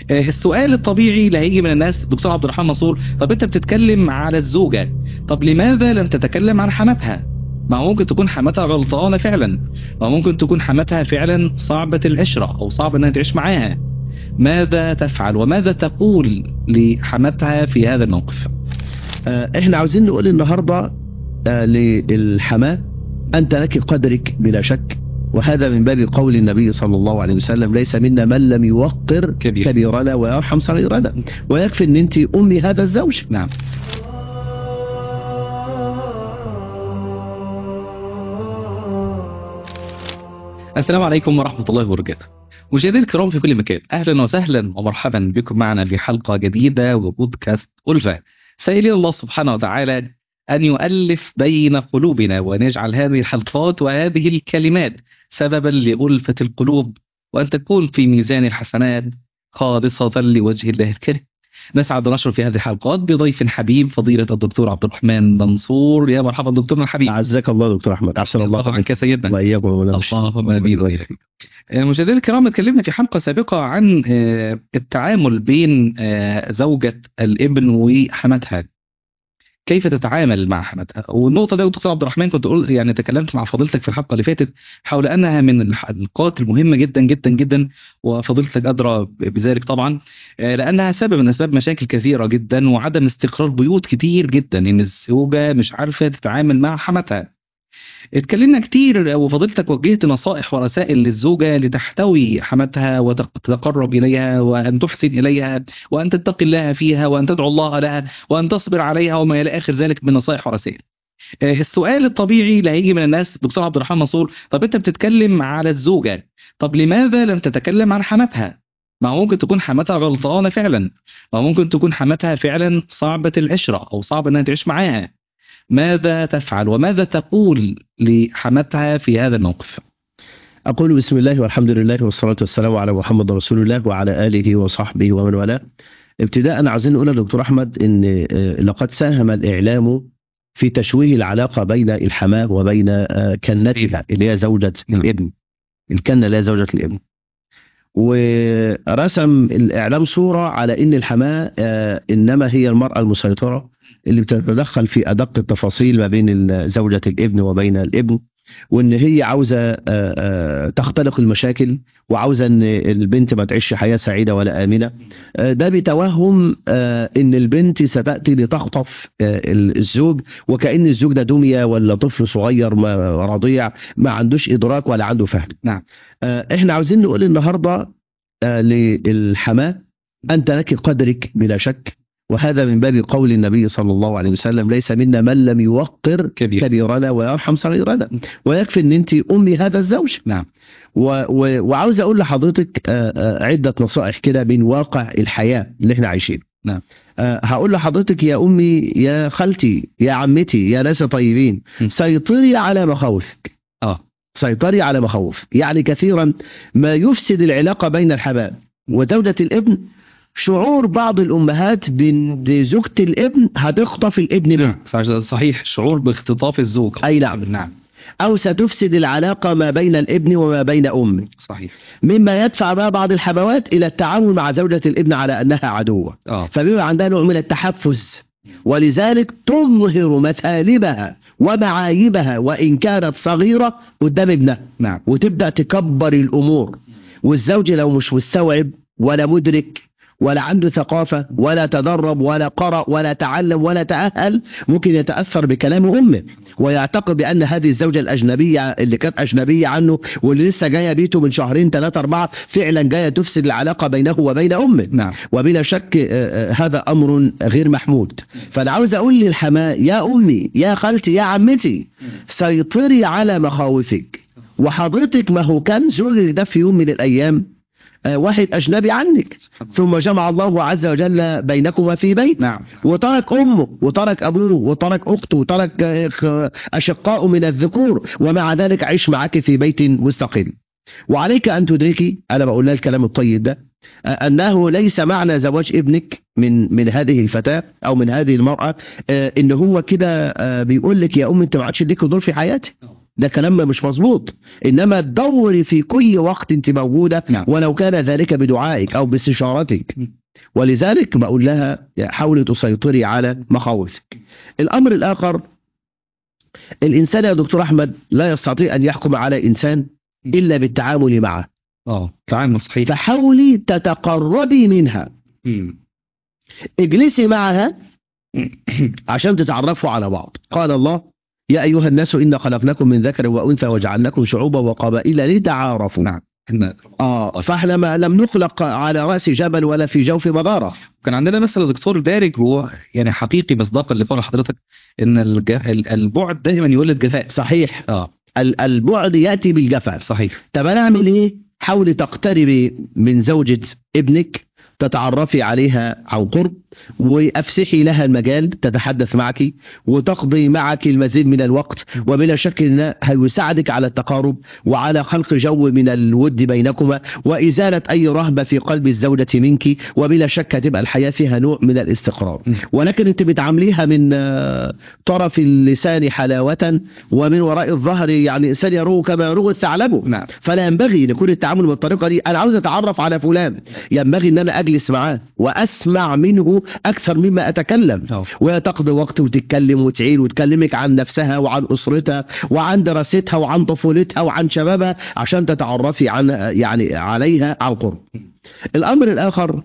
آه، السؤال الطبيعي اللي هيجي من الناس دكتور عبد الرحمن منصور طب انت بتتكلم على الزوجة طب لماذا لم تتكلم عن حماتها ما هو ممكن تكون حماتها غلطانة فعلا ما ممكن تكون حماتها فعلا صعبة العشرة او صعب انها تعيش معاها ماذا تفعل وماذا تقول لحماتها في هذا الموقف آه، احنا عاوزين نقول النهارده آه، للحماة انت لك قدرك بلا شك وهذا من باب قول النبي صلى الله عليه وسلم ليس منا من لم يوقر كبير. كبيرنا ويرحم صغيرنا ويكفي ان انت امي هذا الزوج نعم السلام عليكم ورحمة الله وبركاته مشاهدينا الكرام في كل مكان أهلا وسهلا ومرحبا بكم معنا في حلقة جديدة وبودكاست ألفة سائلين الله سبحانه وتعالى أن يؤلف بين قلوبنا ونجعل هذه الحلقات وهذه الكلمات سببا لألفة القلوب وأن تكون في ميزان الحسنات خالصة لوجه الله الكريم نسعد ونشرف في هذه الحلقات بضيف حبيب فضيلة الدكتور عبد الرحمن منصور يا مرحبا دكتورنا الحبيب اعزك الله دكتور احمد احسن الله الله عنك سيدنا واياكم ومولانا. اللهم امين وإياك. آه، مشاهدينا الكرام اتكلمنا في حلقه سابقه عن آه، التعامل بين آه، زوجة الابن وحماتها كيف تتعامل مع حماتها والنقطة دي يا دكتور عبد الرحمن كنت قلت يعني تكلمت مع فضيلتك في الحلقة اللي فاتت حول أنها من الحلقات المهمة جدا جدا جدا وفضيلتك أدرى بذلك طبعا آه، لأنها سبب من أسباب مشاكل كثيرة جدا وعدم استقرار بيوت كتير جدا إن الزوجة مش عارفة تتعامل مع حماتها اتكلمنا كتير وفضيلتك وجهت نصائح ورسائل للزوجة لتحتوي حماتها وتتقرب إليها وأن تحسن إليها وأن تتقي الله فيها وأن تدعو الله لها وأن تصبر عليها وما إلى آخر ذلك من نصائح ورسائل آه، السؤال الطبيعي اللي هيجي من الناس دكتور عبد الرحمن منصور طب انت بتتكلم على الزوجة طب لماذا لم تتكلم عن حماتها ما هو ممكن تكون حماتها غلطانة فعلا ما هو ممكن تكون حماتها فعلا صعبة العشرة أو صعب أنها تعيش معاها ماذا تفعل وماذا تقول لحماتها في هذا الموقف أقول بسم الله والحمد لله والصلاة والسلام على محمد رسول الله وعلى آله وصحبه ومن والاه ابتداء عايزين نقول يا دكتور أحمد إن آه، لقد ساهم الإعلام في تشويه العلاقة بين الحماة وبين آه، كنتها اللي هي زوجة نعم. الابن الكنة اللي هي زوجة الابن ورسم الإعلام صورة على إن الحماة آه، إنما هي المرأة المسيطرة اللي بتتدخل في أدق التفاصيل ما بين ال- زوجة الابن وبين الابن وان هي عاوزه آه، آه، تختلق المشاكل وعاوزه ان البنت ما تعيش حياه سعيده ولا امنه آه، ده بتوهم آه، ان البنت ستاتي لتخطف آه، الزوج وكان الزوج ده دميه ولا طفل صغير ما رضيع ما عندوش ادراك ولا عنده فهم نعم. آه، احنا عاوزين نقول النهارده آه، للحماه انت لك قدرك بلا شك وهذا من باب قول النبي صلى الله عليه وسلم ليس منا من لم يوقر كبير كبيرنا ويرحم صغيرنا ويكفي ان انت امي هذا الزوج نعم و و وعاوز اقول لحضرتك آه، آه، عده نصائح كده من واقع الحياه اللي احنا عايشينه نعم. آه، هقول لحضرتك يا امي يا خالتي يا عمتي يا ناس طيبين م. سيطري على مخاوفك اه سيطري على مخاوف يعني كثيرا ما يفسد العلاقه بين الحباب وزوجه الابن شعور بعض الامهات بان زوجة الابن هتخطف الابن منه نعم صحيح الشعور باختطاف الزوج اي نعم نعم او ستفسد العلاقه ما بين الابن وما بين امه صحيح مما يدفع بقى بعض الحموات الى التعامل مع زوجة الابن على انها عدوة اه فبيبقى عندها نوع من التحفز ولذلك تظهر مثالبها ومعايبها وان كانت صغيرة قدام ابنها نعم وتبدأ تكبر الامور والزوج لو مش مستوعب ولا مدرك ولا عنده ثقافة ولا تدرب ولا قرأ ولا تعلم ولا تأهل ممكن يتأثر بكلام أمه ويعتقد بأن هذه الزوجة الأجنبية اللي كانت أجنبية عنه واللي لسه جاية بيته من شهرين ثلاثة أربعة فعلا جاية تفسد العلاقة بينه وبين أمه نعم وبلا شك آه، آه، هذا أمر غير محمود فأنا عاوز أقول للحماة يا أمي يا خالتي يا عمتي سيطري على مخاوفك وحضرتك ما هو كان زوجك ده في يوم من الأيام آه، واحد أجنبي عنك ثم جمع الله عز وجل بينكما في بيت نعم وترك أمه وترك أبوه وترك أخته وترك آه، خ- أشقاء من الذكور ومع ذلك عيش معك في بيت مستقل وعليك أن تدركي أنا بقول لها الكلام الطيب ده آه، أنه ليس معنى زواج ابنك من من هذه الفتاة أو من هذه المرأة آه، إن هو كده آه، بيقول لك يا أم أنت ما عادش ليك دور في حياتي ده كلام مش مظبوط انما تدوري في كل وقت انت موجوده نعم. ولو كان ذلك بدعائك او باستشارتك م. ولذلك بقول لها حاولي تسيطري على مخاوفك الامر الاخر الانسان يا دكتور احمد لا يستطيع ان يحكم على انسان الا بالتعامل معه اه تعامل صحيح فحاولي تتقربي منها مم. اجلسي معها عشان تتعرفوا على بعض قال الله يا أيها الناس إنا خلقناكم من ذكر وأنثى وجعلناكم شعوبا وقبائل لتعارفوا نعم إن آه فاحنا ما لم نخلق على رأس جبل ولا في جوف مغارة كان عندنا مثل دكتور دارج هو يعني حقيقي مصداقا لقول حضرتك ان الج... ال- البعد دائما يولد جفاء صحيح اه ال- البعد يأتي بالجفاف صحيح طب أنا أعمل إيه حاولي تقتربي من زوجة ابنك تتعرفي عليها عن قرب وافسحي لها المجال تتحدث معك وتقضي معك المزيد من الوقت وبلا شك ان هيساعدك على التقارب وعلى خلق جو من الود بينكما وازاله اي رهبه في قلب الزوجه منك وبلا شك هتبقى الحياه فيها نوع من الاستقرار م. ولكن انت بتعامليها من آه، طرف اللسان حلاوه ومن وراء الظهر يعني انسان يروه كما يروه الثعلب نعم فلا ينبغي ان يكون التعامل بالطريقه دي انا عاوز اتعرف على فلان ينبغي ان انا اجلس معاه واسمع منه اكثر مما اتكلم اه وهي تقضي وقت وتتكلم وتعيل وتكلمك عن نفسها وعن اسرتها وعن دراستها وعن طفولتها وعن شبابها عشان تتعرفي عن يعني عليها عن قرب. الامر الاخر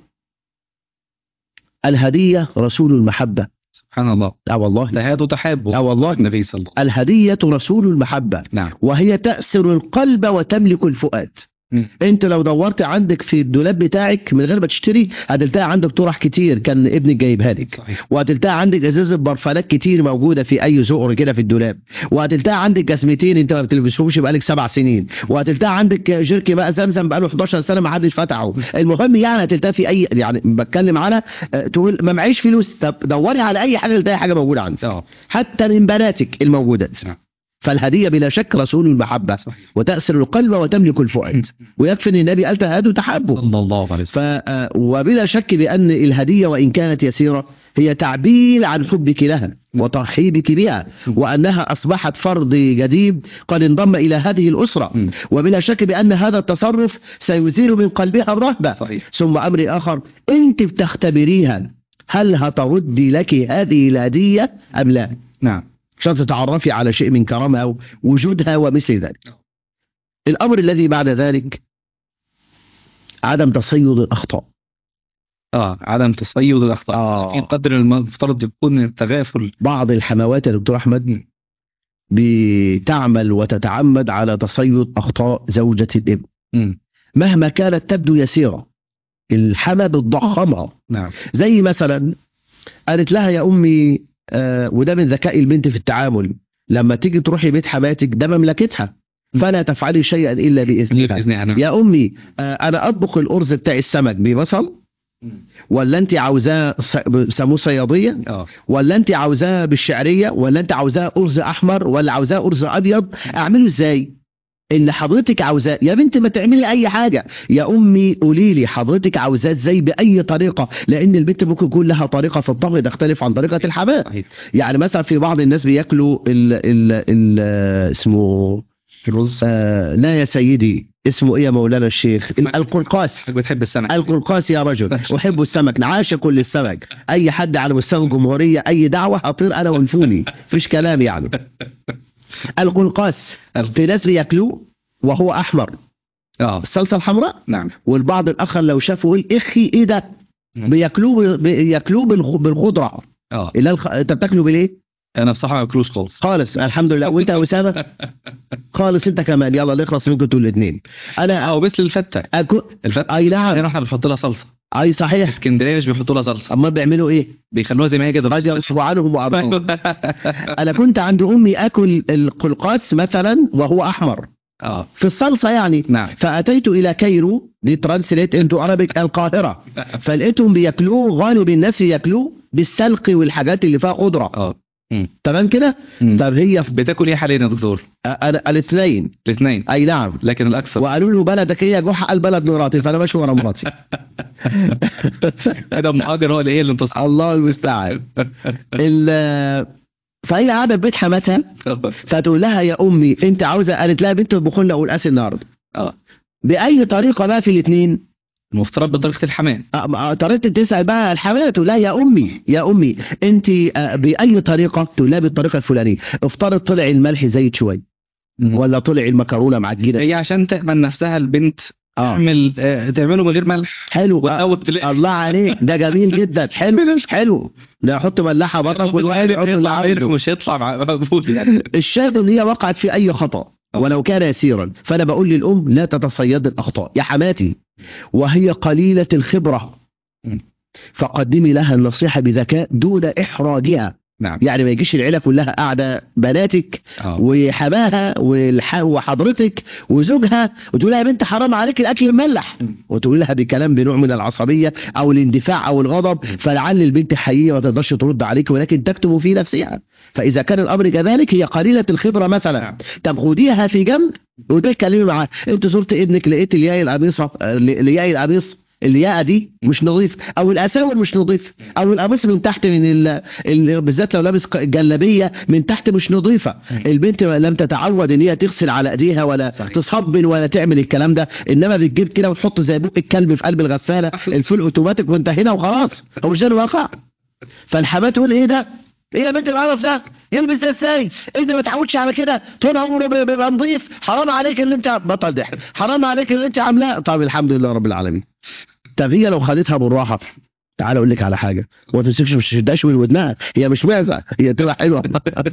الهديه رسول المحبه سبحان الله اه والله تهادوا تحابوا اه والله النبي صلى الله عليه الهديه رسول المحبه نعم وهي تأسر القلب وتملك الفؤاد مم. انت لو دورت عندك في الدولاب بتاعك من غير ما تشتري هتلتقي عندك طرح كتير كان ابنك جايبها لك صحيح وهتلتقي عندك ازازه برفانات كتير موجوده في اي زقر كده في الدولاب وهتلتقي عندك جزمتين انت ما بتلبسهمش بقالك سبع سنين وهتلتقي عندك جيركي بقى زمزم بقاله 11 سنه ما حدش فتحه المهم يعني هتلتقي في اي يعني بتكلم على اه، تقول ما معيش فلوس طب دوري على اي حاجه تلاقي حاجه موجوده عندك اه حتى من بناتك الموجودات نعم. فالهديه بلا شك رسول المحبه صحيح وتأسر القلب وتملك الفؤاد ويكفي ان النبي قال تهادوا تحبوا صلى الله عليه ف وسلم آه، وبلا شك بان الهديه وان كانت يسيره هي تعبير عن حبك لها وترحيبك بها وانها اصبحت فرد جديد قد انضم الى هذه الاسره مم. وبلا شك بان هذا التصرف سيزيل من قلبها الرهبه صحيح ثم امر اخر انت بتختبريها هل هتردي لك هذه الهديه ام لا؟ نعم عشان تتعرفي على شيء من كرامها ووجودها ومثل ذلك الأمر الذي بعد ذلك عدم تصيد الأخطاء اه عدم تصيد الاخطاء آه. في قدر المفترض يكون التغافل بعض الحموات يا دكتور أحمد بتعمل وتتعمد على تصيد أخطاء زوجة الابن مم. مهما كانت تبدو يسيرة الحما بتضخمها نعم زي مثلا قالت لها يا أمي آه وده من ذكاء البنت في التعامل لما تيجي تروحي بيت حماتك ده مملكتها فلا تفعلي شيئا إلا بإذنها باذن الله يا امي آه، انا اطبخ الارز بتاع السمك ببصل ولا انت عاوزاه ص- بيسموه صياديه اه ولا انت عاوزاه بالشعريه ولا انت عاوزاه ارز احمر ولا عاوزاه ارز ابيض اعمله ازاي اللي حضرتك عاوزاه يا بنت ما تعملي اي حاجه يا امي قولي لي حضرتك عاوزاه ازاي باي طريقه لان البنت ممكن يكون لها طريقه في الطبخ تختلف عن طريقه الحماه صحيح يعني مثلا في بعض الناس بياكلوا ال ال ال اسمه الرز آه لا يا سيدي اسمه ايه يا مولانا الشيخ القلقاس حضرتك بتحب السمك القلقاس يا رجل احب السمك عاشق للسمك اي حد على مستوى الجمهوريه اي دعوه هطير انا ونفوني مفيش كلام يعني القلقاس في ناس بياكلوه وهو احمر اه الصلصه الحمراء نعم والبعض الاخر لو شافوا يقول اخي ايه ده بياكلوه بياكلوه بالخ- بالخضره اه اللي الخ... انت بتاكله بالايه انا بصراحه ما باكلوش خالص خالص الحمد لله وانت يا اسامه خالص انت كمان يلا نخلص منكم انتوا الاثنين انا اه بس الفته أكو... الفته اي نعم هنا احنا بنحط لها صلصه اي في صحيح اسكندريه مش بيحطوا لها صلصه اما بيعملوا ايه بيخلوها زي ما هي كده رضي الله عنهم وارضاهم اه انا كنت عند امي اكل القلقاس مثلا وهو احمر في الصلصه يعني نعم فاتيت الى كايرو دي ترانسليت انتو ارابيك القاهره فلقيتهم بياكلوه غالب الناس ياكلوه بالسلق والحاجات اللي فيها خضره اه تمام كده مم. طب هي في بتاكل ايه حاليا يا دكتور؟ انا الاثنين الاثنين اي نعم لكن الاكثر وقالوا له بلدك ايه يا جحا قال بلد مراتي فانا ماشي ورا مراتي كده ام هاجر هو اللي هي اللي انتصر الله المستعان ال- فهي قاعده في بيت حماتها فتقول لها يا امي انت عاوزه قالت لها بنت اطبخوا لنا والقاس النهارده اه باي طريقه بقى في الاثنين المفترض بطريقه الحمام طريقه تسال بقى الحمايه تقول لها يا امي يا امي انت آه، باي طريقه تقول لها بالطريقه الفلانيه افترض طلع الملح زايد شويه ولا طلع المكرونه معجنه هي عشان تأمن نفسها البنت اه تعمل آه، تعمله من غير ملح حلو آه، وأول تلاقي الله عليك ده جميل جدا حلو حلو لا احط ملاحه بره كل واحد يحط اللي عايزه مش هيطلع مع- مقبول يعني الشاهد ان هي وقعت في اي خطا ولو كان يسيرا فانا بقول للام لا تتصيد الاخطاء يا حماتي وهي قليله الخبره م. فقدمي لها النصيحه بذكاء دون احراجها نعم يعني ما يجيش العيله كلها قاعده بناتك اه وحماها والح... وحضرتك وزوجها وتقول لها يا بنت حرام عليك الاكل مملح م. وتقول لها بكلام بنوع من العصبيه او الاندفاع او الغضب فلعل البنت حقيقيه ما تقدرش ترد عليك ولكن تكتم في نفسها فاذا كان الامر كذلك هي قليله الخبره مثلا نعم. طب خديها في جنب وتتكلمي معاها انت زرت ابنك لقيت الياء القميصه الياء القميص الياقه دي مش نظيف او الاساور مش نظيف او القميص من تحت من ال... ال... بالذات لو لابس ق- جلابيه من تحت مش نظيفه البنت لم تتعود ان هي تغسل على ايديها ولا صحيح. تصبن ولا تعمل الكلام ده انما بتجيب كده وتحط زي بق الكلب في قلب الغساله الفول اوتوماتيك وانت هنا وخلاص هو مش ده الواقع فالحماه تقول ايه ده ايه يا بنت العرف ده يلبس ده ازاي انت ما تعودش على كده طول عمره بي- بيبقى نظيف حرام عليك اللي انت بطل ضحك حرام عليك اللي انت عاملاه طب الحمد لله رب العالمين طب هي لو خدتها بالراحه تعال اقول لك على حاجه وما تمسكش مش تشدهاش من ودنها هي مش معزه هي تبقى حلوه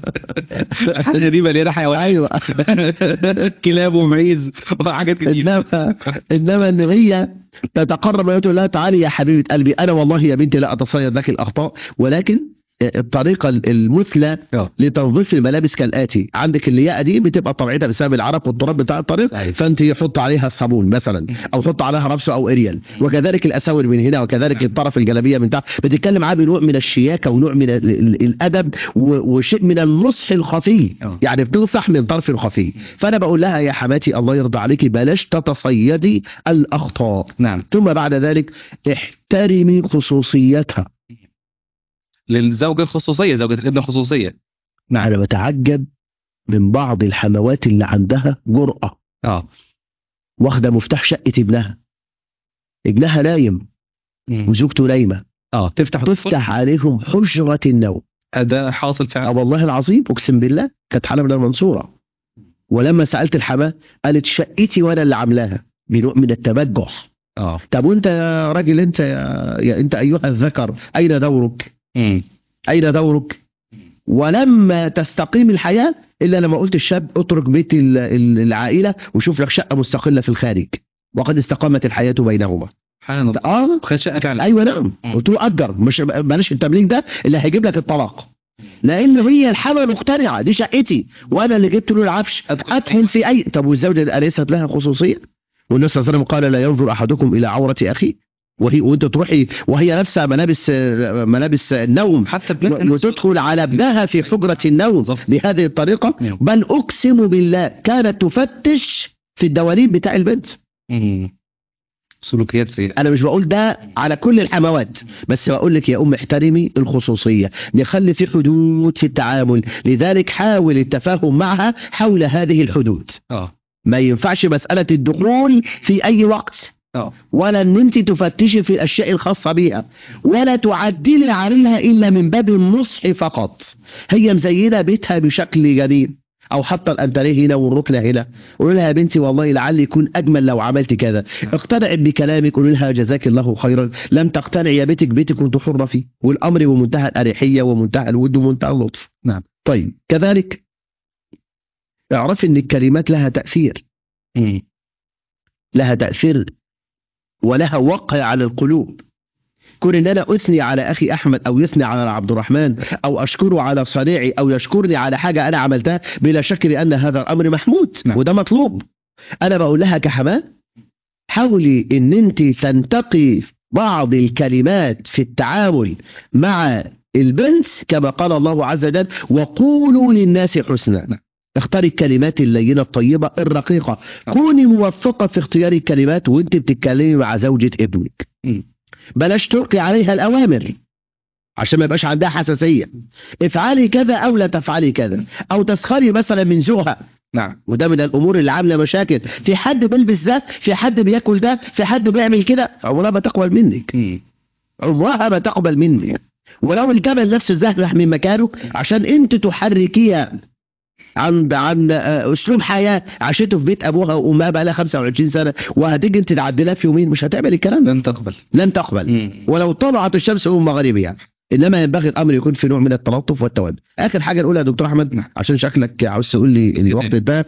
حاجه دي مليانه حيوانات ايوه كلاب ومعيز وحاجات كتير انما انما ان هي تتقرب وتقول لها تعالي يا حبيبه قلبي انا والله يا بنتي لا اتصيد لك الاخطاء ولكن الطريقه المثلى اه لتنظيف الملابس كالاتي عندك الياقه دي بتبقى طبيعتها بسبب العرق والتراب بتاع الطريق صحيح. فانت حط عليها الصابون مثلا او حط عليها ربسو او اريال وكذلك الاساور من هنا وكذلك الطرف الجلابيه من تحت بتتكلم معاه بنوع من الشياكه ونوع من ال- ال- الادب و- وشيء من النصح الخفي اه. يعني بتنصح من طرف خفي فانا بقول لها يا حماتي الله يرضى عليك بلاش تتصيدي الاخطاء نعم ثم بعد ذلك احترمي خصوصيتها للزوجه خصوصيه زوجه الابن خصوصيه نعم انا بتعجب من بعض الحموات اللي عندها جرأة اه واخده مفتاح شقه ابنها ابنها نايم مم. وزوجته نايمه اه تفتح تفتح عليهم حجره النوم ده حاصل اه فعلا والله العظيم اقسم بالله كانت حاله من المنصوره ولما سالت الحماه قالت شقتي وانا اللي عاملاها بنوع من التبجح اه طب وانت يا راجل انت يا, يا انت ايها الذكر اين دورك مم. اين دورك ولما تستقيم الحياه الا لما قلت الشاب اترك بيت ال- ال- العائله وشوف لك شقه مستقله في الخارج وقد استقامت الحياه بينهما سبحان الله اه خد شقه فعلا ايوه نعم مم. قلت له اجر مش بلاش التمليك ده اللي هيجيب لك الطلاق لان هي الحما مقتنعه دي شقتي وانا اللي جبت له العفش أدخل. ادخل في اي طب والزوجه اليست لها خصوصيه والنبي صلى الله عليه وسلم قال لا ينظر احدكم الى عوره اخيه وهي وانت تروحي وهي لابسه ملابس ملابس النوم حتى ابنتها وتدخل على ابنها في حجره النوم بالظبط. بهذه الطريقه نعم. بل اقسم بالله كانت تفتش في الدواليب بتاع البنت مم. سلوكيات سيئه انا مش بقول ده على كل الحموات بس بقول لك يا ام احترمي الخصوصيه نخلي في حدود في التعامل لذلك حاول التفاهم معها حول هذه الحدود اه ما ينفعش مساله الدخول في اي وقت اه ولا ان انت تفتشي في الاشياء الخاصه بيها ولا تعدلي عليها الا من باب النصح فقط هي مزينه بيتها بشكل جميل او حاطه الانتريه هنا والركنه هنا قول لها يا بنتي والله لعل يكون اجمل لو عملت كذا اقتنعت بكلامك قول لها جزاك الله خيرا لم تقتنع يا بيتك بيتك كنت حره فيه والامر بمنتهى الاريحيه ومنتهى الود ومنتهى اللطف نعم. طيب كذلك اعرفي ان الكلمات لها تاثير مم. لها تأثير ولها وقع على القلوب كون ان انا اثني على اخي احمد او يثني على عبد الرحمن او اشكره على صنيعي او يشكرني على حاجه انا عملتها بلا شك بان هذا الامر محمود نعم. وده مطلوب انا بقول لها كحماه حاولي ان انت تنتقي بعض الكلمات في التعامل مع البنت كما قال الله عز وجل وقولوا للناس حسنا نعم. اختاري الكلمات اللينه الطيبه الرقيقه كوني موفقه في اختيار الكلمات وانت بتتكلمي مع زوجة ابنك مم. بلاش تلقي عليها الاوامر عشان ما يبقاش عندها حساسيه افعلي كذا او لا تفعلي كذا او تسخري مثلا من ذوقها نعم وده من الامور اللي عامله مشاكل في حد بيلبس ده في حد بياكل ده في حد بيعمل كده عمرها ما تقبل منك مم. عمرها ما تقبل منك ولو الجبل نفسه زهزح من مكانه عشان انت تحركيها عن عن آه، اسلوب حياه عاشته في بيت ابوها وامها بقى لها 25 سنه وهتيجي انت تعدلها في يومين مش هتعمل الكلام ده لن تقبل لن تقبل مم. ولو طلعت الشمس من المغرب يعني انما ينبغي الامر يكون في نوع من التلطف والتودد اخر حاجه نقولها يا دكتور احمد نعم. عشان شكلك عاوز تقول لي الوقت ده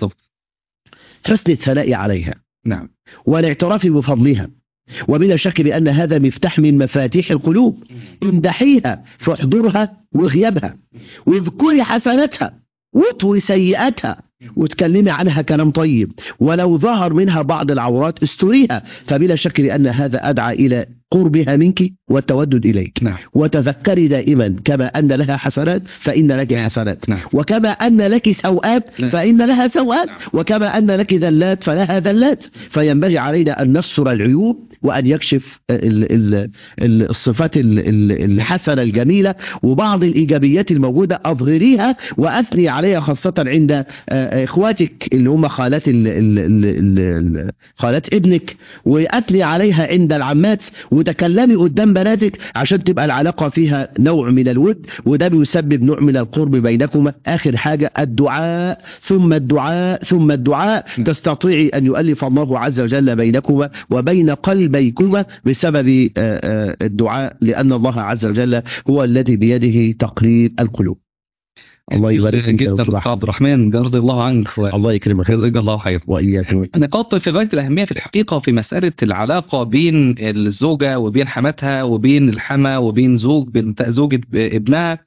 حسن الثناء عليها نعم والاعتراف بفضلها وبلا شك بأن هذا مفتاح من مفاتيح القلوب امدحيها في حضورها وغيابها واذكري حسناتها واطوي سيئاتها وتكلمي عنها كلام طيب ولو ظهر منها بعض العورات استريها فبلا شك بأن هذا أدعى إلى قربها منك والتودد إليك نعم وتذكري دائما كما أن لها حسنات فإن لك حسنات نعم وكما أن لك سوءات نعم. فإن لها سوءات وكما أن لك ذلات فلها ذلات فينبغي علينا أن نستر العيوب وأن يكشف ال- ال- ال- الصفات ال- ال- الحسنة الجميلة وبعض الإيجابيات الموجودة أظهريها وأثني عليها خاصة عند آه، آه، إخواتك اللي هم خالات ال- ال- ال- ال- ال- خالات ابنك وأثني عليها عند العمات وتكلمي قدام بناتك عشان تبقى العلاقة فيها نوع من الود وده بيسبب نوع من القرب بينكما آخر حاجة الدعاء ثم الدعاء ثم الدعاء تستطيعي أن يؤلف الله عز وجل بينكما وبين قلبيكما بسبب آه، آه، الدعاء لأن الله عز وجل هو الذي بيده تقريب القلوب الله يبارك فيك يا جدا دكتور دكتور أحمد. عبد الرحمن جزاك الله عنك الله يكرمك جزاك الله خير وإياكم نقاط في غاية الأهمية في الحقيقة في مسألة العلاقة بين الزوجة وبين حماتها وبين الحما وبين زوج بنت زوجة ابنها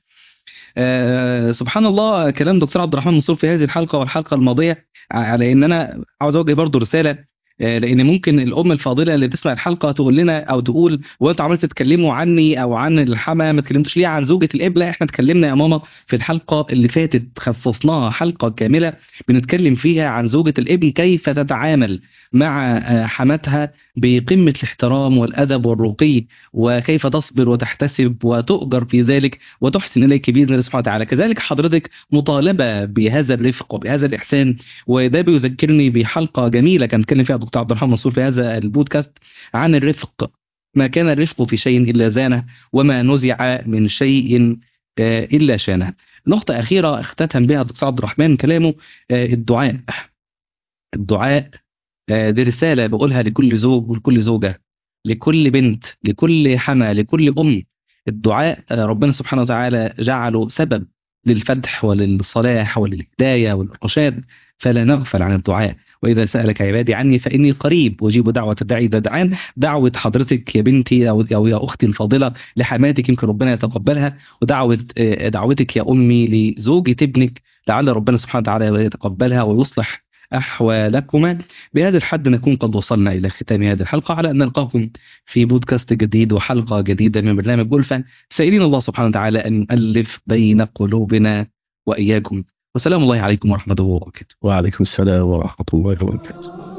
آه سبحان الله كلام دكتور عبد الرحمن منصور في هذه الحلقة والحلقة الماضية على إن أنا عاوز أوجه برضه رسالة آه، لان ممكن الام الفاضله اللي تسمع الحلقه تقول لنا او تقول وانتوا عمالين تتكلموا عني او عن الحما ما اتكلمتوش ليه عن زوجه الابله احنا اتكلمنا يا ماما في الحلقه اللي فاتت خصصناها حلقه كامله بنتكلم فيها عن زوجه الابن كيف تتعامل مع آه، حماتها بقمه الاحترام والادب والرقي وكيف تصبر وتحتسب وتؤجر في ذلك وتحسن اليك باذن الله سبحانه وتعالى كذلك حضرتك مطالبه بهذا الرفق وبهذا الاحسان وده بيذكرني بحلقه جميله كان اتكلم فيها دكتور عبد الرحمن منصور في هذا البودكاست عن الرفق ما كان الرفق في شيء الا زانه وما نزع من شيء آه، الا شانه نقطه اخيره اختتم بها دكتور عبد الرحمن كلامه آه، الدعاء الدعاء آه، دي رساله بقولها لكل زوج ولكل زوجه لكل بنت لكل حما لكل ام الدعاء آه، ربنا سبحانه وتعالى جعله سبب للفتح وللصلاح وللهدايه والرشاد فلا نغفل عن الدعاء واذا سالك عبادي عني فاني قريب اجيب دعوه الداعي اذا دعان دعوه حضرتك يا بنتي او او يا اختي الفاضله لحماتك يمكن ربنا يتقبلها ودعوه آه، دعوتك يا امي لزوجة ابنك لعل ربنا سبحانه وتعالى يتقبلها ويصلح احوالكما بهذا الحد نكون قد وصلنا الى ختام هذه الحلقه على ان نلقاكم في بودكاست جديد وحلقه جديده من برنامج ألفا سائلين الله سبحانه وتعالى ان يؤلف بين قلوبنا واياكم وسلام الله عليكم ورحمه الله وبركاته وعليكم السلام ورحمة الله وبركاته